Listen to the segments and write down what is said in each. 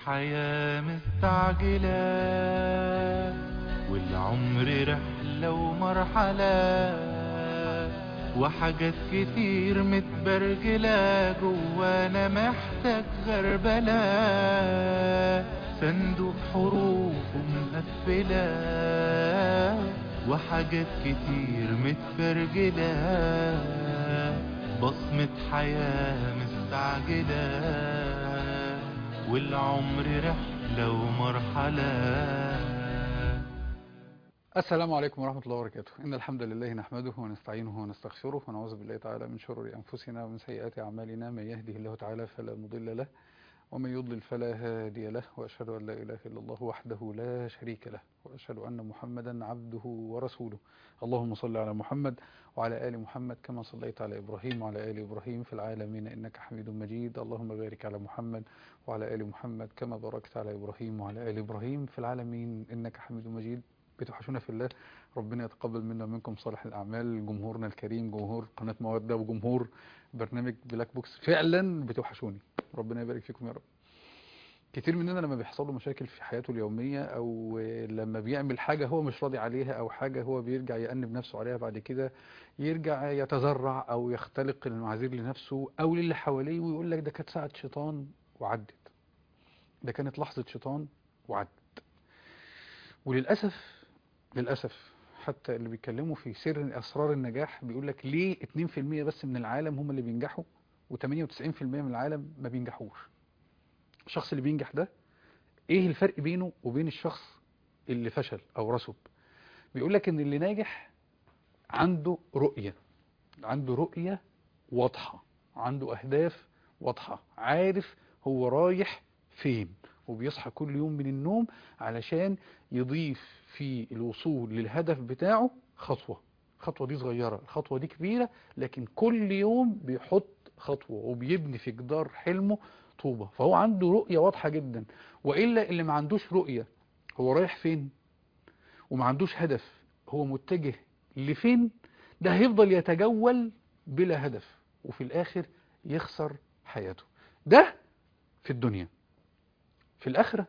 الحياة مستعجلة والعمر رحلة ومرحلة وحاجات كتير متبرجلة جوانا محتاج غربلة صندوق حروف مقفلة وحاجات كتير متبرجلة بصمة حياة مستعجلة والعمر رحلة ومرحلة السلام عليكم ورحمة الله وبركاته إن الحمد لله نحمده ونستعينه ونستغفره ونعوذ بالله تعالى من شرور أنفسنا ومن سيئات أعمالنا من يهده الله تعالى فلا مضل له ومن يضلل فلا هادي له وأشهد أن لا إله إلا الله وحده لا شريك له وأشهد أن محمدا عبده ورسوله اللهم صل على محمد وعلى آل محمد كما صليت على إبراهيم وعلى آل إبراهيم في العالمين إنك حميد مجيد اللهم بارك على محمد وعلى آل محمد كما باركت على إبراهيم وعلى آل إبراهيم في العالمين إنك حميد مجيد بتوحشونا في الله ربنا يتقبل منا ومنكم صالح الأعمال جمهورنا الكريم جمهور قناة مودة وجمهور برنامج بلاك بوكس فعلا بتوحشوني ربنا يبارك فيكم يا رب كتير مننا لما بيحصل له مشاكل في حياته اليومية أو لما بيعمل حاجة هو مش راضي عليها أو حاجة هو بيرجع يأنب نفسه عليها بعد كده يرجع يتذرع أو يختلق المعاذير لنفسه أو للي حواليه ويقول لك ده كانت ساعة شيطان وعدت ده كانت لحظة شيطان وعدت وللأسف للأسف حتى اللي بيتكلموا في سر أسرار النجاح بيقول لك ليه 2% بس من العالم هم اللي بينجحوا و98% من العالم ما بينجحوش الشخص اللي بينجح ده ايه الفرق بينه وبين الشخص اللي فشل او رسب بيقول لك ان اللي ناجح عنده رؤية عنده رؤية واضحة عنده اهداف واضحة عارف هو رايح فين وبيصحى كل يوم من النوم علشان يضيف في الوصول للهدف بتاعه خطوة الخطوة دي صغيرة الخطوة دي كبيرة لكن كل يوم بيحط خطوة وبيبني في جدار حلمه طوبة فهو عنده رؤية واضحة جدا وإلا اللي ما عندوش رؤية هو رايح فين وما عندوش هدف هو متجه لفين ده هيفضل يتجول بلا هدف وفي الآخر يخسر حياته ده في الدنيا في الآخرة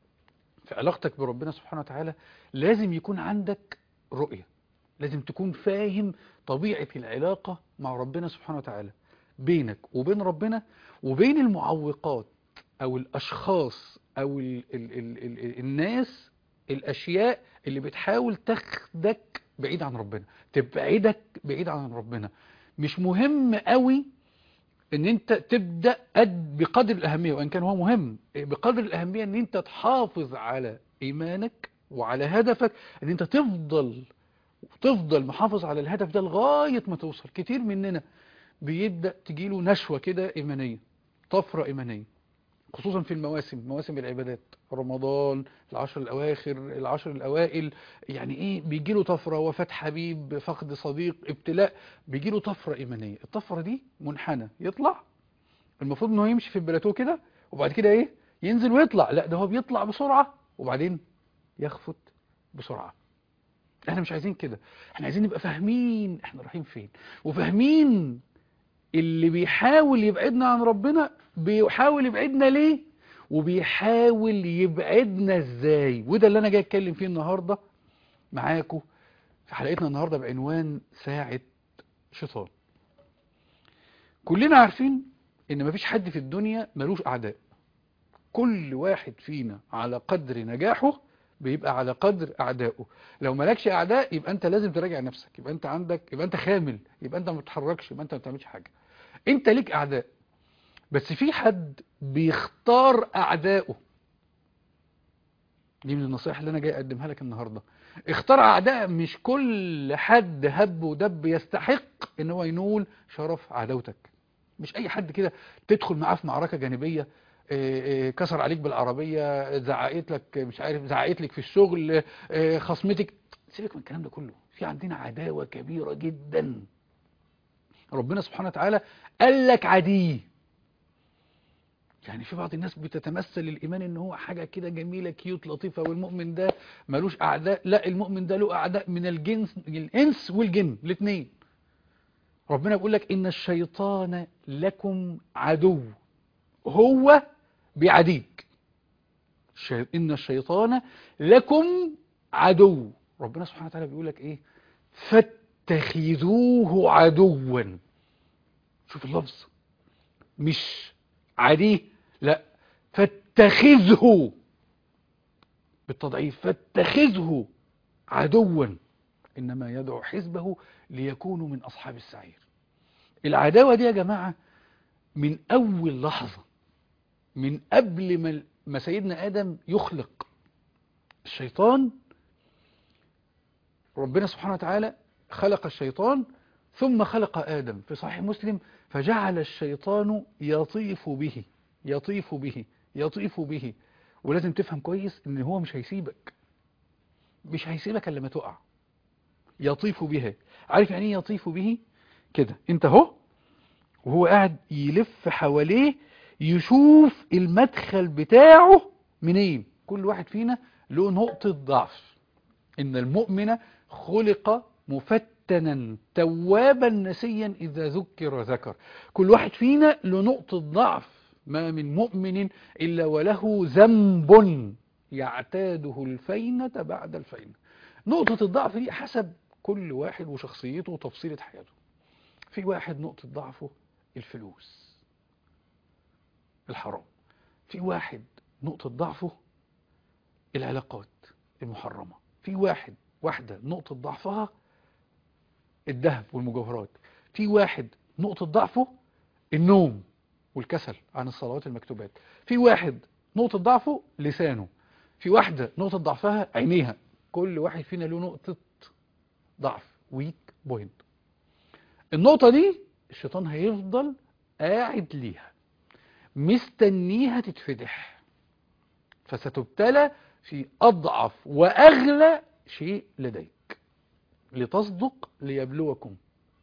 في علاقتك بربنا سبحانه وتعالى لازم يكون عندك رؤية لازم تكون فاهم طبيعة العلاقة مع ربنا سبحانه وتعالى بينك وبين ربنا وبين المعوقات او الاشخاص او ال ال ال ال الناس الاشياء اللي بتحاول تاخدك بعيد عن ربنا تبعدك بعيد عن ربنا مش مهم قوي ان انت تبدأ قد بقدر الاهمية وان كان هو مهم بقدر الاهمية ان انت تحافظ على ايمانك وعلى هدفك ان انت تفضل تفضل محافظ على الهدف ده لغاية ما توصل كتير مننا بيبدأ تجيله نشوة كده إيمانية طفرة إيمانية خصوصا في المواسم مواسم العبادات رمضان العشر الأواخر العشر الأوائل يعني إيه بيجيله طفرة وفاة حبيب فقد صديق ابتلاء بيجيله طفرة إيمانية الطفرة دي منحنى يطلع المفروض إنه يمشي في البلاتو كده وبعد كده إيه ينزل ويطلع لا ده هو بيطلع بسرعة وبعدين يخفت بسرعة احنا مش عايزين كده احنا عايزين نبقى فاهمين احنا رايحين فين وفاهمين اللي بيحاول يبعدنا عن ربنا بيحاول يبعدنا ليه وبيحاول يبعدنا ازاي وده اللي انا جاي اتكلم فيه النهاردة معاكم في حلقتنا النهاردة بعنوان ساعة شيطان كلنا عارفين ان مفيش حد في الدنيا ملوش اعداء كل واحد فينا على قدر نجاحه بيبقى على قدر اعدائه لو مالكش اعداء يبقى انت لازم تراجع نفسك يبقى انت عندك يبقى انت خامل يبقى انت ما بتتحركش يبقى انت ما بتعملش حاجه انت ليك اعداء بس في حد بيختار اعدائه دي من النصائح اللي انا جاي اقدمها لك النهارده اختار اعداء مش كل حد هب ودب يستحق ان هو ينول شرف عداوتك مش اي حد كده تدخل معاه في معركه جانبيه كسر عليك بالعربية زعقت لك مش عارف زعقت لك في الشغل خصمتك سيبك من الكلام ده كله في عندنا عداوة كبيرة جدا ربنا سبحانه وتعالى قال لك عدي يعني في بعض الناس بتتمثل الإيمان إن هو حاجة كده جميلة كيوت لطيفة والمؤمن ده ملوش أعداء لا المؤمن ده له أعداء من الجنس الإنس والجن الاثنين ربنا بيقول لك إن الشيطان لكم عدو هو بيعاديك الشي... إن الشيطان لكم عدو ربنا سبحانه وتعالى بيقول لك إيه فاتخذوه عدوا شوف اللفظ مش عديه لا فاتخذه بالتضعيف فاتخذه عدوا إنما يدعو حزبه ليكونوا من أصحاب السعير العداوة دي يا جماعة من أول لحظة من قبل ما ما سيدنا آدم يخلق الشيطان ربنا سبحانه وتعالى خلق الشيطان ثم خلق آدم في صحيح مسلم فجعل الشيطان يطيف به يطيف به يطيف به ولازم تفهم كويس ان هو مش هيسيبك مش هيسيبك الا لما تقع يطيف بها عارف يعني ايه يطيف به كده انت اهو وهو قاعد يلف حواليه يشوف المدخل بتاعه منين كل واحد فينا له نقطة ضعف إن المؤمن خلق مفتنا توابا نسيا إذا ذكر ذكر كل واحد فينا له نقطة ضعف ما من مؤمن إلا وله ذنب يعتاده الفينة بعد الفينة نقطة الضعف دي حسب كل واحد وشخصيته وتفصيلة حياته في واحد نقطة ضعفه الفلوس الحرام في واحد نقطة ضعفه العلاقات المحرمة في واحد واحدة نقطة ضعفها الذهب والمجوهرات في واحد نقطة ضعفه النوم والكسل عن الصلوات المكتوبات في واحد نقطة ضعفه لسانه في واحدة نقطة ضعفها عينيها كل واحد فينا له نقطة ضعف ويك بوينت النقطة دي الشيطان هيفضل قاعد ليها مستنيها تتفتح فستبتلى في أضعف وأغلى شيء لديك لتصدق ليبلوكم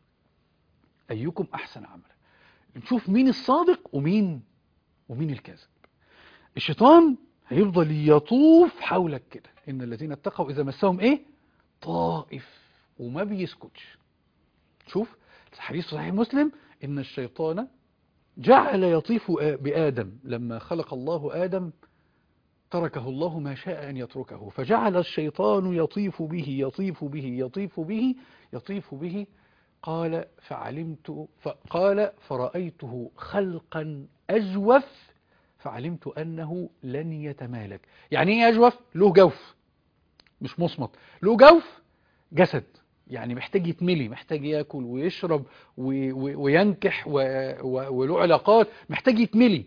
أيكم أحسن عملا نشوف مين الصادق ومين ومين الكاذب الشيطان هيفضل يطوف حولك كده إن الذين اتقوا إذا مسهم إيه طائف وما بيسكتش شوف الحديث صحيح مسلم إن الشيطان جعل يطيف بآدم لما خلق الله آدم تركه الله ما شاء أن يتركه فجعل الشيطان يطيف به يطيف به يطيف به يطيف به قال فعلمت فقال فرأيته خلقا أجوف فعلمت أنه لن يتمالك يعني ايه أجوف له جوف مش مصمت له جوف جسد يعني محتاج يتملي محتاج ياكل ويشرب وينكح وله علاقات محتاج يتملي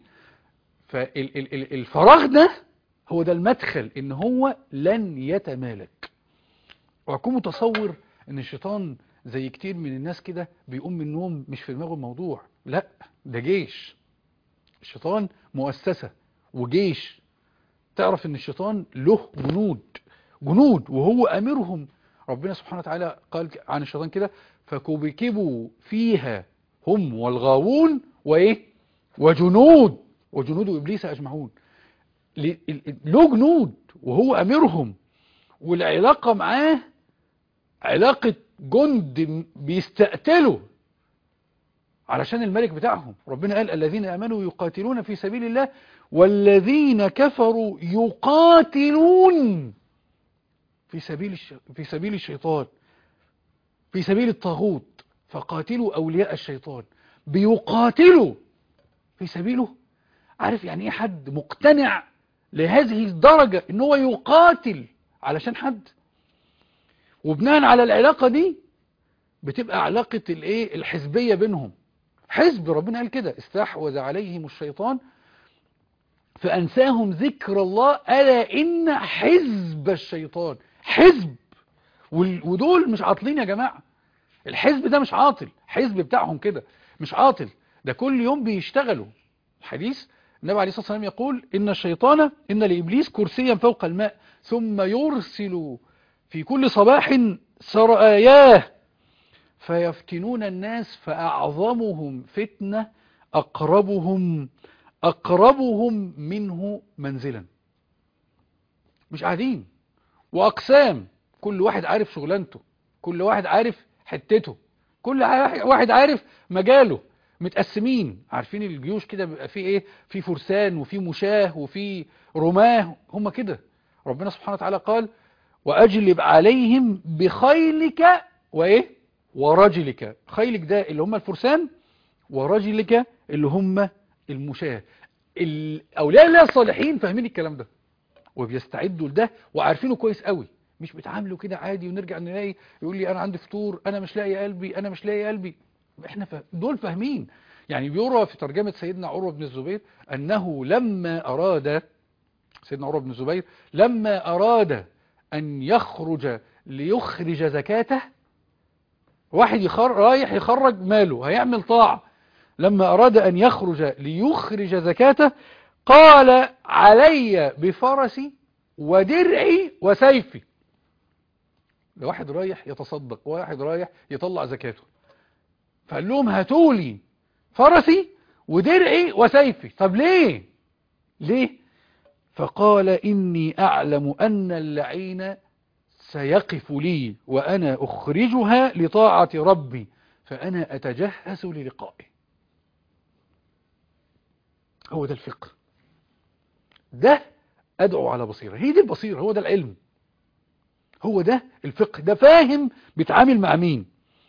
فالفراغ ده هو ده المدخل ان هو لن يتمالك وأكون متصور ان الشيطان زي كتير من الناس كده بيقوم من النوم مش في دماغه الموضوع لا ده جيش الشيطان مؤسسة وجيش تعرف ان الشيطان له جنود جنود وهو امرهم ربنا سبحانه وتعالى قال عن الشيطان كده فكبكبوا فيها هم والغاوون وايه وجنود وجنود ابليس اجمعون له جنود وهو امرهم والعلاقه معاه علاقه جند بيستقتلوا علشان الملك بتاعهم ربنا قال الذين امنوا يقاتلون في سبيل الله والذين كفروا يقاتلون في سبيل الش... في سبيل الشيطان في سبيل الطاغوت فقاتلوا اولياء الشيطان بيقاتلوا في سبيله عارف يعني ايه حد مقتنع لهذه الدرجة ان هو يقاتل علشان حد وبناء على العلاقة دي بتبقى علاقة الايه الحزبية بينهم حزب ربنا قال كده استحوذ عليهم الشيطان فأنساهم ذكر الله ألا إن حزب الشيطان حزب ودول مش عاطلين يا جماعة الحزب ده مش عاطل حزب بتاعهم كده مش عاطل ده كل يوم بيشتغلوا الحديث النبي عليه الصلاة والسلام يقول إن الشيطان إن لإبليس كرسيا فوق الماء ثم يرسل في كل صباح سرآياه فيفتنون الناس فأعظمهم فتنة أقربهم أقربهم منه منزلا مش قاعدين وأقسام كل واحد عارف شغلانته كل واحد عارف حتته كل واحد عارف مجاله متقسمين عارفين الجيوش كده بيبقى فيه ايه في فرسان وفي مشاه وفي رماه هم كده ربنا سبحانه وتعالى قال واجلب عليهم بخيلك وايه ورجلك خيلك ده اللي هم الفرسان ورجلك اللي هم المشاه الاولياء الله الصالحين فاهمين الكلام ده وبيستعدوا لده وعارفينه كويس قوي مش بيتعاملوا كده عادي ونرجع نلاقي يقول لي انا عندي فطور انا مش لاقي قلبي انا مش لاقي قلبي احنا ف... دول فاهمين يعني بيروى في ترجمة سيدنا عروة بن الزبير انه لما اراد سيدنا عروة بن الزبير لما اراد ان يخرج ليخرج زكاته واحد يخر... رايح يخرج ماله هيعمل طاعة لما اراد ان يخرج ليخرج زكاته قال علي بفرسي ودرعي وسيفي ده واحد رايح يتصدق واحد رايح يطلع زكاته فقال لهم هاتولي فرسي ودرعي وسيفي طب ليه ليه فقال إني أعلم أن اللعين سيقف لي وأنا أخرجها لطاعة ربي فأنا أتجهز للقائه هو ده الفقه ده أدعو على بصيرة هي دي البصيرة هو ده العلم هو ده الفقه ده فاهم بيتعامل مع مين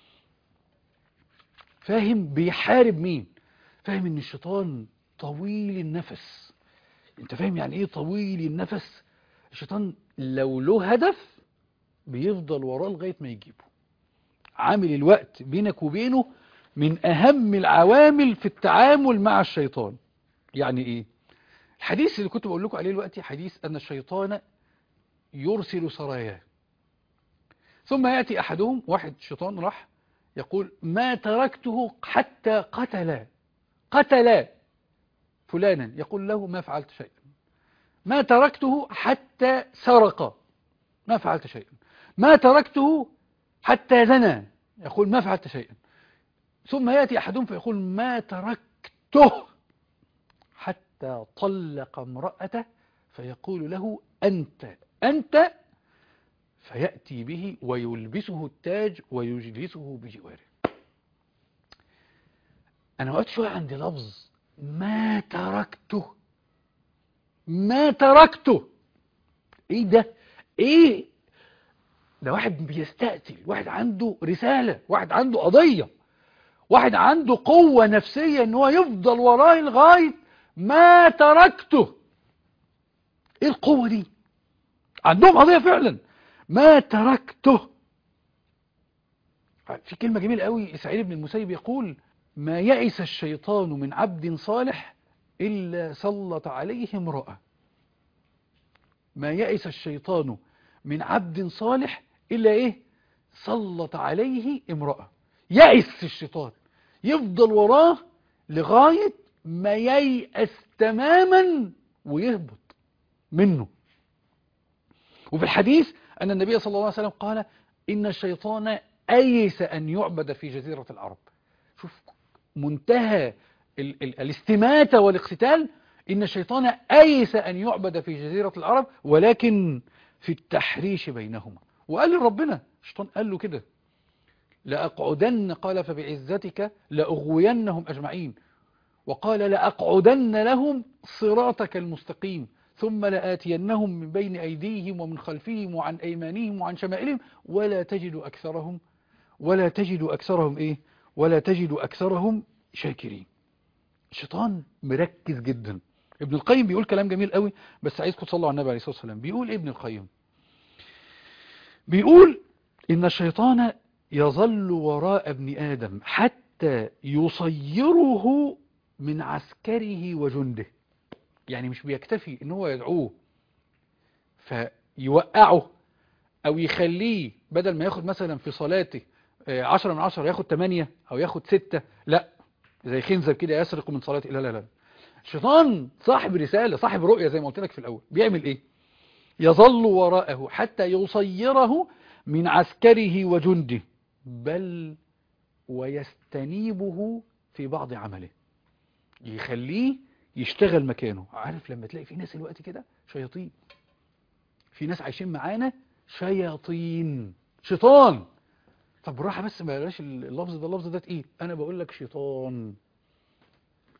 فاهم بيحارب مين فاهم ان الشيطان طويل النفس انت فاهم يعني ايه طويل النفس الشيطان لو له هدف بيفضل وراه لغاية ما يجيبه عامل الوقت بينك وبينه من اهم العوامل في التعامل مع الشيطان يعني ايه الحديث اللي كنت بقول لكم عليه دلوقتي حديث ان الشيطان يرسل سراياه ثم يأتي أحدهم واحد شيطان راح يقول ما تركته حتى قتل قتل فلانا يقول له ما فعلت شيئا ما تركته حتى سرق ما فعلت شيئا ما تركته حتى زنى يقول ما فعلت شيئا ثم يأتي أحدهم فيقول ما تركته حتى طلق امرأته فيقول له أنت أنت فيأتي به ويلبسه التاج ويجلسه بجواره أنا وقت شوية عند لفظ ما تركته ما تركته إيه ده إيه ده واحد بيستقتل واحد عنده رسالة واحد عنده قضية واحد عنده قوة نفسية ان هو يفضل وراي لغاية ما تركته ايه القوة دي عندهم قضية فعلا ما تركته في كلمة جميلة قوي سعيد بن المسيب يقول ما يئس الشيطان من عبد صالح إلا سلط عليه امرأة ما يئس الشيطان من عبد صالح إلا إيه سلط عليه امرأة يئس الشيطان يفضل وراه لغاية ما ييأس تماما ويهبط منه وفي الحديث أن النبي صلى الله عليه وسلم قال إن الشيطان أيس أن يعبد في جزيرة العرب شوف منتهى ال ال الاستماتة والاقتتال إن الشيطان أيس أن يعبد في جزيرة العرب ولكن في التحريش بينهما وقال لربنا الشيطان قال له كده لأقعدن قال فبعزتك لأغوينهم أجمعين وقال لأقعدن لهم صراطك المستقيم ثم لآتينهم من بين أيديهم ومن خلفهم وعن أيمانهم وعن شمائلهم ولا تجد أكثرهم ولا تجد أكثرهم إيه ولا تجد أكثرهم شاكرين الشيطان مركز جدا ابن القيم بيقول كلام جميل قوي بس عايزكم تصلوا على النبي عليه الصلاة والسلام بيقول ابن القيم بيقول إن الشيطان يظل وراء ابن آدم حتى يصيره من عسكره وجنده يعني مش بيكتفي ان هو يدعوه فيوقعه او يخليه بدل ما ياخد مثلا في صلاته عشرة من عشرة ياخد تمانية او ياخد ستة لا زي خنزب كده يسرق من صلاته لا لا لا الشيطان صاحب رسالة صاحب رؤية زي ما قلت لك في الاول بيعمل ايه يظل وراءه حتى يصيره من عسكره وجنده بل ويستنيبه في بعض عمله يخليه يشتغل مكانه عارف لما تلاقي في ناس الوقت كده شياطين في ناس عايشين معانا شياطين شيطان طب راحة بس ما بلاش اللفظ ده اللفظ ده تقيل انا بقول لك شيطان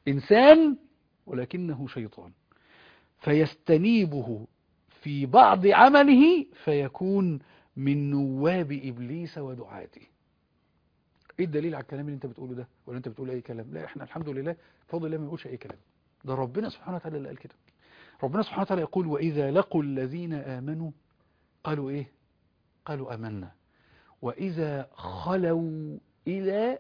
إنسان ولكنه شيطان فيستنيبه في بعض عمله فيكون من نواب إبليس ودعاته ايه الدليل على الكلام اللي انت بتقوله ده ولا انت بتقول اي كلام لا احنا الحمد لله بفضل الله ما بنقولش اي كلام ده ربنا سبحانه وتعالى اللي قال كده ربنا سبحانه وتعالى يقول واذا لقوا الذين امنوا قالوا ايه قالوا امنا واذا خلوا الى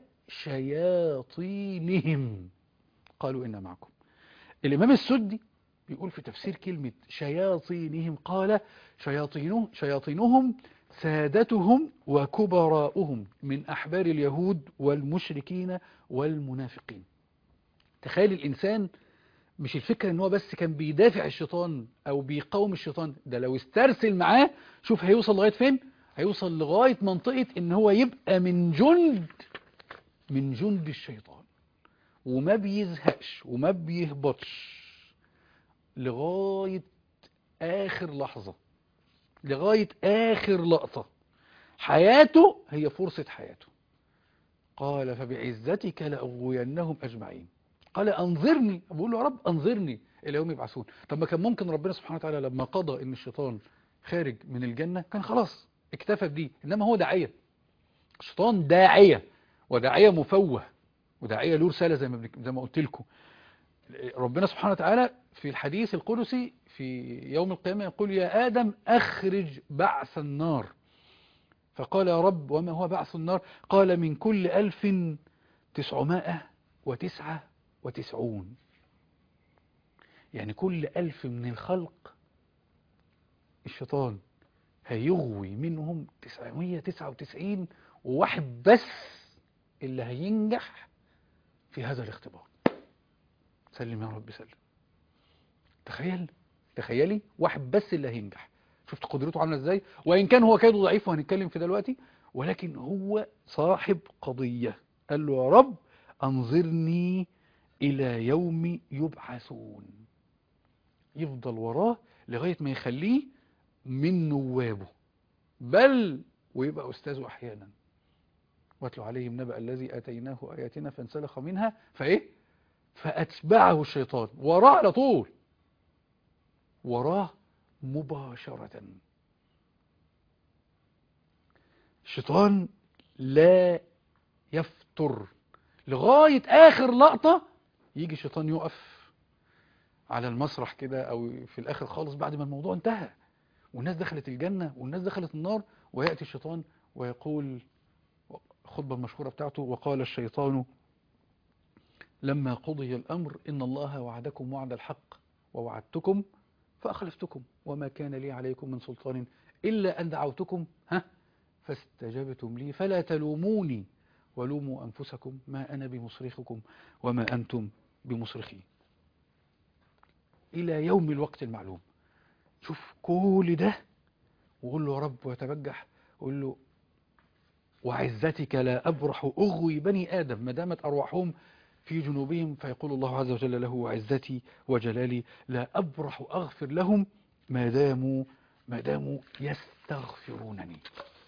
شياطينهم قالوا انا معكم الامام السدي بيقول في تفسير كلمة شياطينهم قال شياطينهم, شياطينهم سادتهم وكبراؤهم من أحبار اليهود والمشركين والمنافقين تخيل الإنسان مش الفكرة ان هو بس كان بيدافع الشيطان او بيقاوم الشيطان ده لو استرسل معاه شوف هيوصل لغاية فين هيوصل لغاية منطقة ان هو يبقى من جند من جند الشيطان وما بيزهقش وما بيهبطش لغاية آخر لحظة لغاية آخر لقطة حياته هي فرصة حياته قال فبعزتك لأغوينهم أجمعين قال أنظرني بقول له يا رب أنظرني إلى يوم يبعثون طب ما كان ممكن ربنا سبحانه وتعالى لما قضى إن الشيطان خارج من الجنة كان خلاص اكتفى بدي إنما هو داعية الشيطان داعية وداعية مفوه وداعية له رسالة زي ما, زي ما قلت لكم ربنا سبحانه وتعالى في الحديث القدسي في يوم القيامة يقول يا آدم أخرج بعث النار فقال يا رب وما هو بعث النار قال من كل ألف تسعمائة وتسعة وتسعون يعني كل ألف من الخلق الشيطان هيغوي منهم تسعمية تسعة وتسعين وواحد بس اللي هينجح في هذا الاختبار سلم يا رب سلم تخيل تخيلي واحد بس اللي هينجح شفت قدرته عامله ازاي وان كان هو كيده ضعيف وهنتكلم في دلوقتي ولكن هو صاحب قضية قال له يا رب انظرني الى يوم يبعثون يفضل وراه لغاية ما يخليه من نوابه بل ويبقى أستاذه أحيانا واتلو عليهم نبأ الذي آتيناه آياتنا فانسلخ منها فإيه فأتبعه الشيطان وراه على طول وراه مباشرة الشيطان لا يفتر لغاية آخر لقطة يجي الشيطان يقف على المسرح كده أو في الآخر خالص بعد ما الموضوع انتهى والناس دخلت الجنة والناس دخلت النار ويأتي الشيطان ويقول الخطبة المشهورة بتاعته وقال الشيطان لما قضي الأمر إن الله وعدكم وعد الحق ووعدتكم فأخلفتكم وما كان لي عليكم من سلطان إلا أن دعوتكم ها فاستجبتم لي فلا تلوموني ولوموا أنفسكم ما أنا بمصرخكم وما أنتم بمصرخي إلى يوم الوقت المعلوم شوف كل ده وقول له يا رب ويتبجح قول له وعزتك لا أبرح أغوي بني آدم ما دامت أرواحهم في جنوبهم فيقول الله عز وجل له وعزتي وجلالي لا أبرح أغفر لهم ما داموا ما داموا يستغفرونني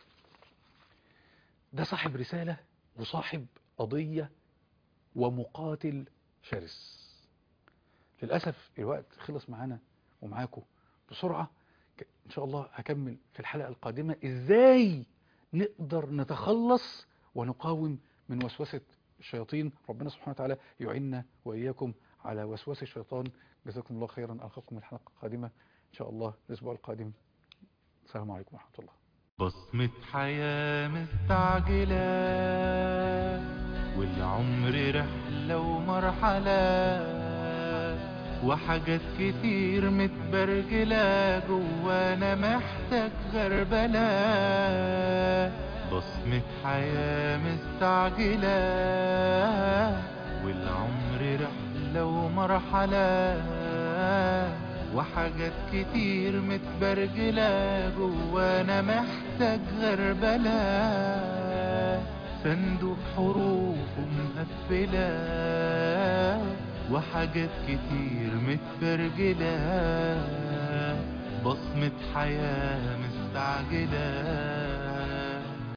ده صاحب رسالة وصاحب قضية ومقاتل شرس للأسف الوقت خلص معانا ومعاكم بسرعة إن شاء الله هكمل في الحلقة القادمة إزاي نقدر نتخلص ونقاوم من وسوسة الشياطين ربنا سبحانه وتعالى يعيننا وإياكم على وسوسة الشيطان جزاكم الله خيرا ألقاكم الحلقة القادمة إن شاء الله الأسبوع القادم السلام عليكم ورحمة الله بصمة حياة مستعجلة والعمر رحلة ومرحلة وحاجات كتير متبرجلة جوانا محتاج غربلة بصمة حياة مستعجلة والعمر رحلة ومرحلة وحاجات كتير متبرجلة جوانا محتاج غربلة صندوق حروف مقفلة وحاجات كتير متبرجلة بصمة حياة مستعجلة